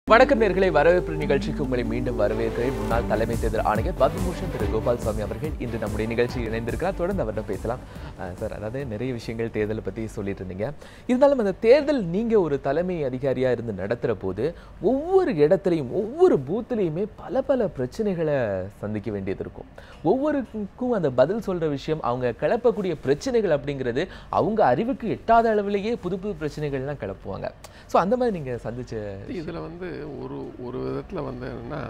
வணக்கம் நேர்களை வரவேற்பு நிகழ்ச்சிக்கு உங்களை மீண்டும் வரவேற்கிறேன் முன்னாள் தலைமை தேர்தல் ஆணையர் பத்மபூஷன் திரு கோபால் சுவாமி அவர்கள் இன்று நம்முடைய நிகழ்ச்சியில் இணைந்திருக்கிறார் தொடர்ந்து அவரிடம் பேசலாம் அஹ் சார் அதாவது நிறைய விஷயங்கள் தேர்தலை பற்றி சொல்லிட்டு இருந்தீங்க இருந்தாலும் அந்த தேர்தல் நீங்க ஒரு தலைமை அதிகாரியா இருந்து நடத்துற போது ஒவ்வொரு இடத்துலையும் ஒவ்வொரு பூத்துலையுமே பல பல பிரச்சனைகளை சந்திக்க வேண்டியது இருக்கும் ஒவ்வொருக்கும் அந்த பதில் சொல்ற விஷயம் அவங்க கிளப்பக்கூடிய பிரச்சனைகள் அப்படிங்கிறது அவங்க அறிவுக்கு எட்டாத அளவிலேயே புது புது பிரச்சனைகள்லாம் கிளப்புவாங்க ஸோ அந்த மாதிரி நீங்க சந்திச்ச இதில் வந்து ஒரு ஒரு விதத்தில் வந்து என்னன்னா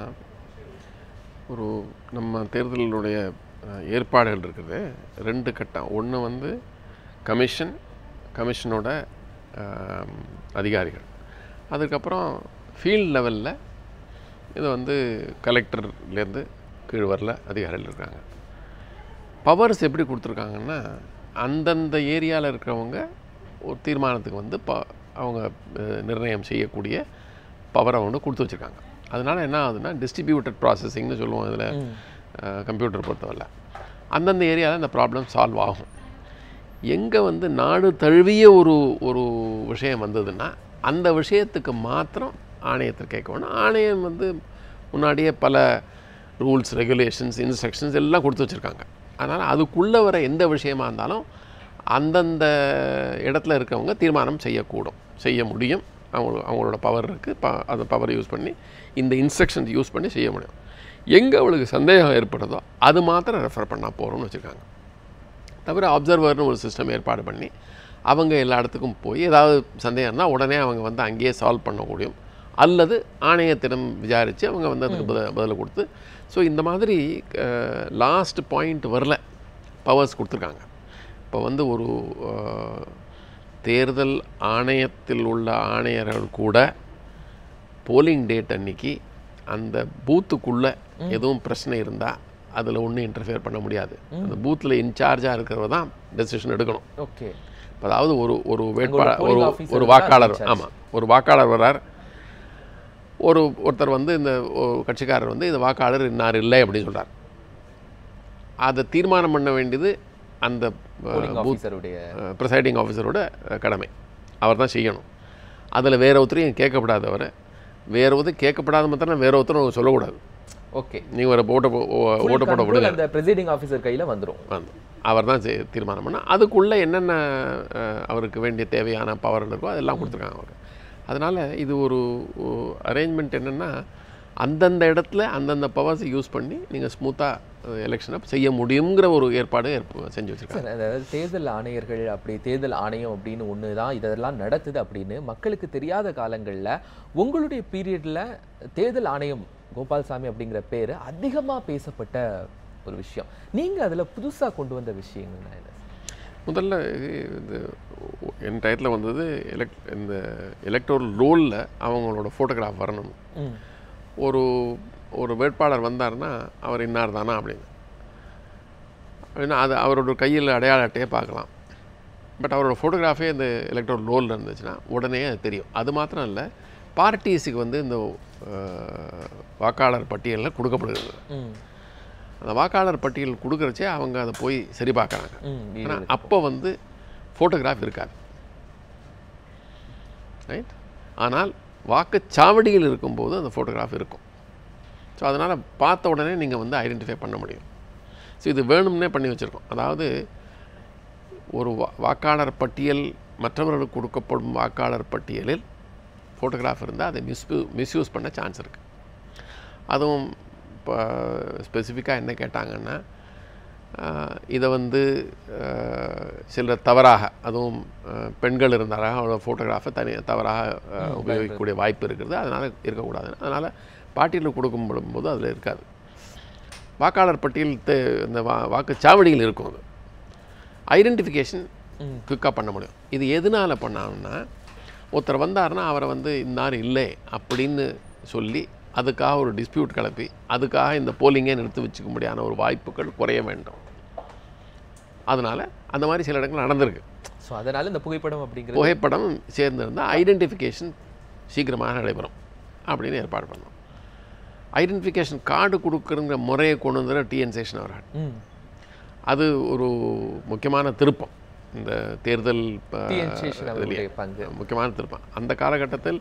ஒரு நம்ம தேர்தலுடைய அஹ், ஏற்பாடுகள் இருக்குது ரெண்டு கட்டம் ஒன்று வந்து கமிஷன் கமிஷனோட அஹ், அதிகாரிகள் அதுக்கப்புறம் ஃபீல்ட் லெவலில் இது வந்து கலெக்டர்லேருந்து கீழ் வரல அதிகாரிகள் இருக்காங்க பவர்ஸ் எப்படி கொடுத்துருக்காங்கன்னா அந்தந்த ஏரியாவில் இருக்கிறவங்க ஒரு தீர்மானத்துக்கு வந்து ப அவங்க அஹ், நிர்ணயம் செய்யக்கூடிய பவரை வந்து கொடுத்து வச்சுருக்காங்க அதனால் என்ன ஆகுதுன்னா டிஸ்ட்ரிபியூட்டட் ப்ராசஸிங்னு சொல்லுவோம் இதில் கம்ப்யூட்டர் பொறுத்தவரை அந்தந்த ஏரியாவில் இந்த ப்ராப்ளம் சால்வ் ஆகும் எங்கே வந்து நாடு தழுவிய ஒரு ஒரு விஷயம் வந்ததுன்னா அந்த விஷயத்துக்கு மாத்திரம் ஆணையத்தை கேட்கணும் ஆணையம் வந்து முன்னாடியே பல ரூல்ஸ் ரெகுலேஷன்ஸ் இன்ஸ்ட்ரக்ஷன்ஸ் எல்லாம் கொடுத்து வச்சுருக்காங்க அதனால் அதுக்குள்ளே வர எந்த விஷயமா இருந்தாலும் அந்தந்த இடத்துல இருக்கவங்க தீர்மானம் செய்யக்கூடும் செய்ய முடியும் அவங்க அவங்களோட பவர் இருக்குது ப அந்த பவரை யூஸ் பண்ணி இந்த இன்ஸ்ட்ரக்ஷன்ஸ் யூஸ் பண்ணி செய்ய முடியும் எங்கே அவளுக்கு சந்தேகம் ஏற்படுதோ அது மாத்திரம் ரெஃபர் பண்ணால் போகிறோம்னு வச்சுருக்காங்க தவிர அப்சர்வர்னு ஒரு சிஸ்டம் ஏற்பாடு பண்ணி அவங்க எல்லா இடத்துக்கும் போய் ஏதாவது சந்தேகம் இருந்தால் உடனே அவங்க வந்து அங்கேயே சால்வ் பண்ண முடியும் அல்லது ஆணையத்திடம் விசாரித்து அவங்க வந்து அதுக்கு பதில் பதில் கொடுத்து ஸோ இந்த மாதிரி லாஸ்ட் பாயிண்ட் வரல பவர்ஸ் கொடுத்துருக்காங்க இப்போ வந்து ஒரு அஹ், தேர்தல் ஆணையத்தில் உள்ள ஆணையர்கள் கூட போலிங் டேட் அன்னைக்கு அந்த பூத்துக்குள்ளே எதுவும் பிரச்சனை இருந்தால் அதில் ஒன்றும் இன்டர்ஃபியர் பண்ண முடியாது அந்த பூத்தில் இன்சார்ஜாக இருக்கிறவ தான் டெசிஷன் எடுக்கணும் ஓகே இப்ப அதாவது ஒரு ஒரு வேட்பாளர் polling ஒரு officer ஒரு தான் வாக்காளர் in charge. ஆமாம் ஒரு வாக்காளர் வர்றார் ஒரு ஒருத்தர் வந்து இந்த ஒரு கட்சிக்காரர் வந்து இந்த வாக்காளர் இன்னார் இல்லை அப்படின்னு சொல்றார் அதை தீர்மானம் பண்ண வேண்டியது அந்த போலிங் ஆஃபீஸருடைய ப்ரிசைடிங் ஆஃபீஸரோட கடமை அவர் தான் செய்யணும் அதில் வேற ஒருத்தரையும் கேட்கப்படாது அவரை வேற ஒருத்தர் கேட்கப்படாத மாத்திரம் வேற ஒருத்தரும் சொல்லக்கூடாது ஓகே நீங்கள் ஒரு ஓட்ட போ- ஓ- ஓட்ட போட விடுங்க அந்த பிரசிடிங் ஆஃபீஸர் கையில வந்துரும் வந்து அவர் தான் செய்- தீர்மானம் பண்ண அதுக்குள்ளே என்னென்ன அஹ், அவருக்கு வேண்டிய தேவையான பவர் இருக்கோ அதெல்லாம் கொடுத்துருக்காங்க அவருக்கு அதனால் இது ஒரு அரேஞ்ச்மெண்ட் என்னென்னா அந்தந்த இடத்துல அந்தந்த பவர்ஸை யூஸ் பண்ணி நீங்கள் ஸ்மூத்தாக எலெக்ஷனை செய்ய முடியுங்கிற ஒரு ஏற்பாடு ஏற்ப- செஞ்சு வச்சுருக்காங்க சார் அதாவது தேர்தல் ஆணையர்கள் அப்படி தேர்தல் ஆணையம் அப்படின்னு ஒன்று தான் இதெல்லாம் நடத்துது அப்படின்னு மக்களுக்கு தெரியாத காலங்களில் உங்களுடைய பீரியடில் தேர்தல் ஆணையம் கோபால்சாமி அப்படிங்கிற பேர் அதிகமாக பேசப்பட்ட ஒரு விஷயம் நீங்கள் அதில் புதுசாக கொண்டு வந்த விஷயங்கள்னா என்ன முதல்ல இது என் டயத்தில் வந்தது எலக்ட் இந்த எலக்டோரல் ரோலில் அவங்களோட ஃபோட்டோகிராஃப் வரணும் ம் ஒரு ஒரு வேட்பாளர் வந்தாருன்னா அவர் இன்னார் தானா அப்படின்னு அப்படின்னா அது அவரோட கையில் அடையாள அட்டையை பார்க்கலாம் பட் அவரோட ஃபோட்டோகிராஃபே இந்த எலக்ட்ரல் ரோலில் இருந்துச்சுன்னா உடனே அது தெரியும் அது மாத்திரம் இல்லை பார்ட்டிஸுக்கு வந்து இந்த அஹ், வாக்காளர் பட்டியலில் கொடுக்கப்படுகிறது ம் அந்த வாக்காளர் பட்டியல் கொடுக்குறச்சே அவங்க அதை போய் சரி பார்க்குறாங்க ம் ஆனால் அப்போ வந்து ஃபோட்டோகிராஃப் இருக்காது ரைட் ஆனால் வாக்குச்சாவடியில் இருக்கும்போது அந்த ஃபோட்டோகிராஃப் இருக்கும் ஸோ அதனால் பார்த்த உடனே நீங்கள் வந்து ஐடென்டிஃபை பண்ண முடியும் ஸோ இது வேணும்னே பண்ணி வச்சுருக்கோம் அதாவது ஒரு வா- வாக்காளர் பட்டியல் மற்றவர்களுக்கு கொடுக்கப்படும் வாக்காளர் பட்டியலில் ஃபோட்டோகிராஃப் இருந்தால் அதை மிஸ் மிஸ்யூஸ் பண்ண சான்ஸ் இருக்குது அதுவும் இப்போ ஸ்பெசிஃபிக்காக என்ன கேட்டாங்கன்னா ஆஹ், இதை வந்து ஆஹ், சிலர் தவறாக அதுவும் ஆஹ், பெண்கள் இருந்தாலும் அவரோட ஃபோட்டோகிராஃபை தனி தவறாக ஆஹ், உபயோகிக்கக்கூடிய வாய்ப்பு இருக்குது அதனால் இருக்கக்கூடாது அதனால் பாட்டியலில் கொடுக்கும் போது அதில் இருக்காது வாக்காளர் பட்டியல் தே- இந்த வா வாக்குச்சாவடியில் இருக்கும் அது ஐடென்டிஃபிகேஷன் ம். குயிக்காக பண்ண முடியும் இது எதனால் பண்ணாங்கன்னா ஒருத்தர் வந்தாருன்னா அவரை வந்து இன்னார் இல்லை அப்படின்னு சொல்லி அதுக்காக ஒரு டிஸ்பியூட் கிளப்பி அதுக்காக இந்த போலிங்கே நிறுத்தி வச்சுக்க முடியாத ஒரு வாய்ப்புகள் குறைய வேண்டும் அதனால் அந்த மாதிரி சில இடங்கள் நடந்திருக்கு ஸோ அதனால இந்த புகைப்படம் அப்படிங்கிறது புகைப்படம் சேர்ந்திருந்தால் ஐடென்டிஃபிகேஷன் சீக்கிரமாக நடைபெறும் அப்படின்னு ஏற்பாடு பண்ணோம் ஐடென்டிஃபிகேஷன் கார்டு கொடுக்குறங்கிற முறையை கொண்டு வந்துற டிஎன் சேஷன் அவர்கள் ம் அது ஒரு முக்கியமான திருப்பம் இந்த தேர்தல் ப- டிஎன் சேஷன் இதுலயே. அவருடைய பங்கு முக்கியமான திருப்பம் அந்த காலகட்டத்தில்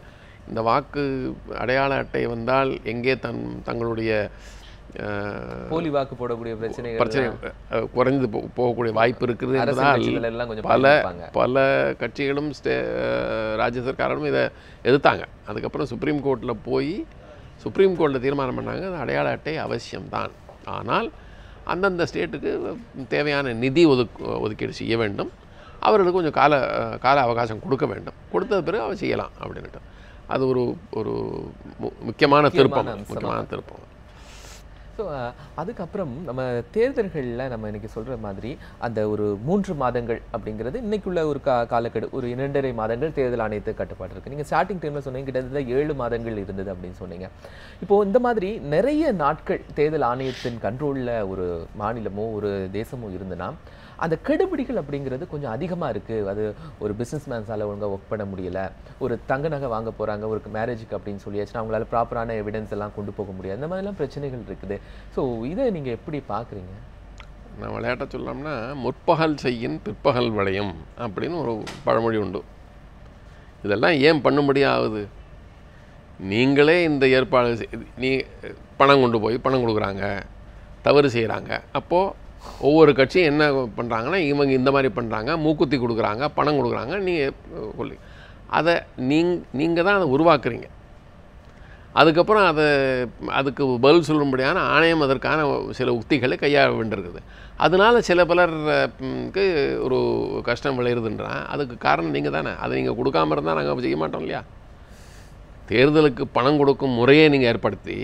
இந்த வாக்கு அடையாள அட்டை வந்தால் எங்கே தன் தங்களுடைய அஹ், போலி வாக்கு போடக்கூடிய பிரச்சனைகள் பிரச்சனை அஹ், குறைந்து போ- போகக்கூடிய வாய்ப்பு இருக்குது அரசியல் என்பதால் கட்சிகள் எல்லாம் கொஞ்சம் பல பயந்துப்பாங்க. பல கட்சிகளும் ஸ்டே அஹ், ராஜ்ய சர்க்காரும் இதை எதிர்த்தாங்க அதுக்கப்புறம் சுப்ரீம் கோர்ட்டில் போய் சுப்ரீம் கோர்ட்டில் தீர்மானம் பண்ணாங்க அது அடையாள அட்டை அவசியம்தான் ஆனால் அந்தந்த ஸ்டேட்டுக்கு தேவையான நிதி ஒதுக்கு ஒதுக்கீடு செய்ய வேண்டும் அவர்களுக்கு கொஞ்சம் கால அஹ், கால அவகாசம் கொடுக்க வேண்டும் கொடுத்த பிறகு அவர் செய்யலாம் அப்படின்ட்டு அது ஒரு ஒரு மு- முக்கியமான திருப்பம் அம்சமா முக்கியமான திருப்பம் ஸோ அதுக்கப்புறம் நம்ம தேர்தல்களில் நம்ம இன்னைக்கு சொல்கிற மாதிரி அந்த ஒரு மூன்று மாதங்கள் அப்படிங்கிறது இன்னைக்குள்ள ஒரு கா காலக்கெடு ஒரு இரண்டரை மாதங்கள் தேர்தல் ஆணையத்து கட்டுப்பாடு இருக்குது நீங்கள் ஸ்டார்டிங் டைமில் சொன்னீங்க கிட்டத்தட்ட ஏழு மாதங்கள் இருந்தது அப்படின்னு சொன்னீங்க இப்போது இந்த மாதிரி நிறைய நாட்கள் தேர்தல் ஆணையத்தின் கண்ட்ரோலில் ஒரு மாநிலமோ ஒரு தேசமோ இருந்துன்னா அந்த கெடுபிடிகள் அப்படிங்கிறது கொஞ்சம் அதிகமாக இருக்குது அது ஒரு பிஸ்னஸ் மேன்ஸால் ஒழுங்காக ஒர்க் பண்ண முடியல ஒரு தங்க நகை வாங்க போகிறாங்க ஒரு மேரேஜுக்கு அப்படின்னு சொல்லியாச்சுன்னா அவங்களால ப்ராப்பரான எவிடன்ஸ் எல்லாம் கொண்டு போக முடியாது இந்த மாதிரிலாம் பிரச்சனைகள் இருக்குது ஸோ இதை நீங்கள் எப்படி பார்க்குறீங்க நான் விளையாட்ட சொல்லலாம்னா முற்பகல் செய்யின் பிற்பகல் விளையும் அப்படின்னு ஒரு பழமொழி உண்டு இதெல்லாம் ஏன் பண்ணும்படியா ஆகுது நீங்களே இந்த ஏற்பாடு செய்- நீ பணம் கொண்டு போய் பணம் கொடுக்குறாங்க தவறு செய்கிறாங்க அப்போது ஒவ்வொரு கட்சியும் என்ன பண்ணுறாங்கன்னா இவங்க இந்த மாதிரி பண்ணுறாங்க மூக்குத்தி கொடுக்குறாங்க பணம் கொடுக்குறாங்க நீங்கள் சொல்லி அதை நீங் நீங்கள் தான் அதை உருவாக்குறீங்க அதுக்கப்புறம் அதை அதுக்கு பதில் சொல்லும்படியான ஆணையம் அதற்கான சில உத்திகளை கையாள வேண்டியிருக்குது அதனால சில பலருக்கு ஒரு கஷ்டம் விளையுதுன்றான் அதுக்கு காரணம் நீங்கள் தானே அதை நீங்கள் கொடுக்காம இருந்தால் நாங்கள் செய்ய மாட்டோம் இல்லையா தேர்தலுக்கு பணம் கொடுக்கும் முறையை நீங்கள் ஏற்படுத்தி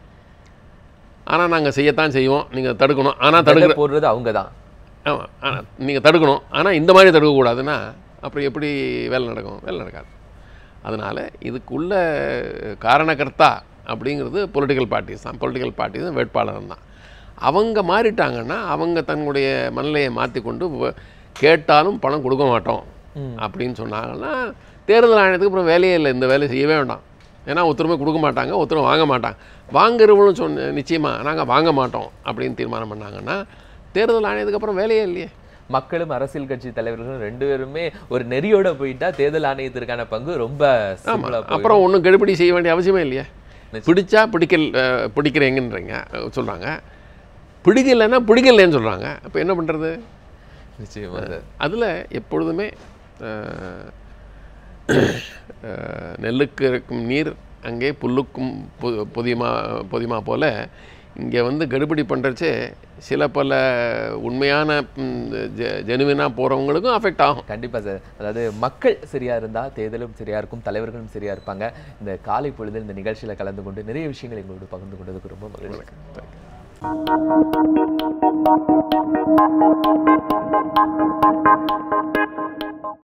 ஆனால் நாங்கள் செய்யத்தான் செய்வோம் நீங்கள் தடுக்கணும் ஆனால் தடுக்கிற தடை போடுறது அவங்க தான் ஆமாம் ஆனால் நீங்கள் தடுக்கணும் ஆனால் இந்த மாதிரி தடுக்கக்கூடாதுன்னா அப்புறம் எப்படி வேலை நடக்கும் வேலை நடக்காது அதனால் இதுக்குள்ள காரணகர்த்தா அப்படிங்கிறது பொலிட்டிக்கல் பார்ட்டிஸ் தான் பொலிட்டிக்கல் பார்ட்டிஸ் வேட்பாளர் தான் அவங்க மாறிட்டாங்கன்னா அவங்க தன்னுடைய மனநிலையை மாற்றி கொண்டு வ- கேட்டாலும் பணம் கொடுக்க மாட்டோம் அப்படின்னு சொன்னாங்கன்னா தேர்தல் ஆணையத்துக்கு அப்புறம் வேலையே இல்லை இந்த வேலையை செய்யவே வேண்டாம் ஏன்னா ஒருத்தருமே கொடுக்க மாட்டாங்க ஒருத்தரும் வாங்க மாட்டாங்க வாங்குறவங்களும் சொன்ன நிச்சயமாக நாங்கள் வாங்க மாட்டோம் அப்படின்னு தீர்மானம் பண்ணாங்கன்னா தேர்தல் ஆணையத்துக்கு அப்புறம் வேலையே இல்லையே மக்களும் அரசியல் கட்சி தலைவர்களும் ரெண்டு பேருமே ஒரு நெறியோட போயிட்டா தேர்தல் ஆணையத்திற்கான பங்கு ரொம்ப சிம்பிளா போயிடும். அப்புறம் ஒன்றும் கெடுபிடி செய்ய வேண்டிய அவசியமே இல்லையே பிடிச்சா பிடிக்கல் அஹ், பிடிக்கிறீங்கன்றீங்க அஹ், சொல்றாங்க பிடிக்கலைன்னா பிடிக்கலன்னு சொல்றாங்க அப்போ என்ன பண்ணுறது நிச்சயமா சார் அதில் எப்பொழுதுமே அஹ், அஹ், நெல்லுக்கு இருக்கும் நீர் அங்கே புல்லுக்கும் பொ- பொதியுமா பொதியுமா போல இங்கே வந்து கடுபிடி பண்ணுறச்சே சில பல உண்மையான ஜெனுவினாக போகிறவங்களுக்கும் அஃபெக்ட் ஆகும் கண்டிப்பா சார் அதாவது மக்கள் சரியா இருந்தா தேர்தலும் சரியா இருக்கும் தலைவர்களும் சரியா இருப்பாங்க இந்த காலை பொழுது இந்த நிகழ்ச்சியில கலந்து கொண்டு நிறைய விஷயங்களை எங்களோடு பகிர்ந்து கொண்டதுக்கு ரொம்ப மகிழ்ச்சி